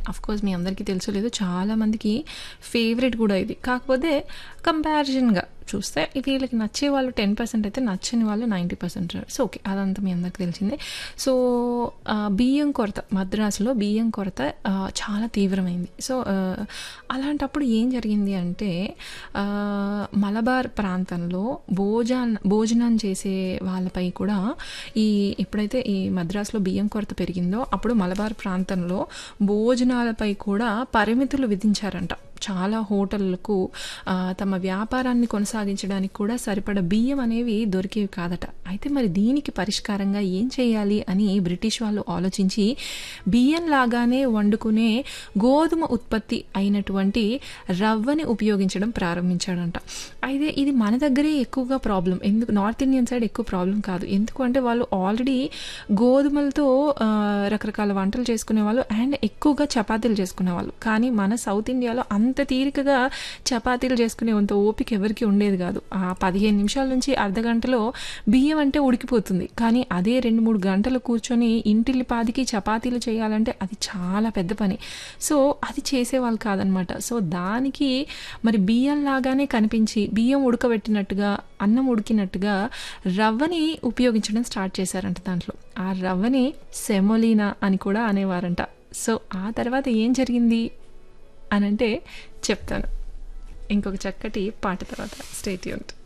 and course మీ అందరికీ తెలుసో లేదో చాలామందికి ఫేవరెట్ కూడా ఇది కాకపోతే కంపారిజన్గా చూస్తే వీళ్ళకి నచ్చే వాళ్ళు టెన్ పర్సెంట్ అయితే నచ్చని వాళ్ళు నైంటీ పర్సెంట్ సో ఓకే అదంతా మీ అందరికి తెలిసిందే సో ఆ, బియ్యం కొరత మద్రాసులో బియ్యం కొరత ఆ, చాలా తీవ్రమైంది సో ఆ, అలాంటప్పుడు ఏం జరిగింది అంటే ఆ, మలబార్ ప్రాంతంలో భోజన భోజనం చేసే వాళ్ళపై కూడా ఈ ఎప్పుడైతే ఈ మద్రాసులో బియ్యం కొరత పెరిగిందో అప్పుడు మలబార్ ప్రాంతంలో భోజనాలపై కూడా పరిమితులు విధించారంట చాలా హోటళ్లకు ఆ, తమ వ్యాపారాన్ని కొనసాగించడానికి కూడా సరిపడ బియ్యం అనేవి దొరికేవి కాదట అయితే మరి దీనికి పరిష్కారంగా ఏం చేయాలి అని బ్రిటిష్ వాళ్ళు ఆలోచించి బియ్యం లాగానే వండుకునే గోధుమ ఉత్పత్తి అయినటువంటి రవ్వని ఉపయోగించడం ప్రారంభించాడంట అయితే ఇది మన దగ్గరే ఎక్కువగా ప్రాబ్లం ఎందుకు నార్త్ ఇండియన్ సైడ్ ఎక్కువ ప్రాబ్లం కాదు ఎందుకు అంటే వాళ్ళు ఆల్రెడీ గోధుమలతో ఆ, రకరకాల వంటలు చేసుకునే వాళ్ళు అండ్ ఎక్కువగా చపాతీలు చేసుకునేవాళ్ళు కానీ మన సౌత్ ఇండియాలో అంత తీరికగా చపాతీలు చేసుకునే అంత ఓపిక ఎవరికి ఉండేది కాదు ఆ పదిహేను నిమిషాల నుంచి అర్ధ గంటలో బియ్యం అంటే ఉడికిపోతుంది కానీ అదే రెండు మూడు గంటలు కూర్చొని ఇంటిల్లి పాదికి చపాతీలు చేయాలంటే అది చాలా పెద్ద పని సో అది చేసేవాళ్ళు కాదనమాట సో దానికి మరి బియ్యం లాగానే కనిపించి బియ్యం ఉడకబెట్టినట్టుగా అన్నం ఉడికినట్టుగా రవ్వని ఉపయోగించడం స్టార్ట్ చేశారంట దాంట్లో ఆ రవ్వని సెమోలీనా అని కూడా అనేవారంట సో ఆ తర్వాత ఏం జరిగింది అని అంటే చెప్తాను ఇంకొక చక్కటి పాట తర్వాత స్టేట్ యూనిట్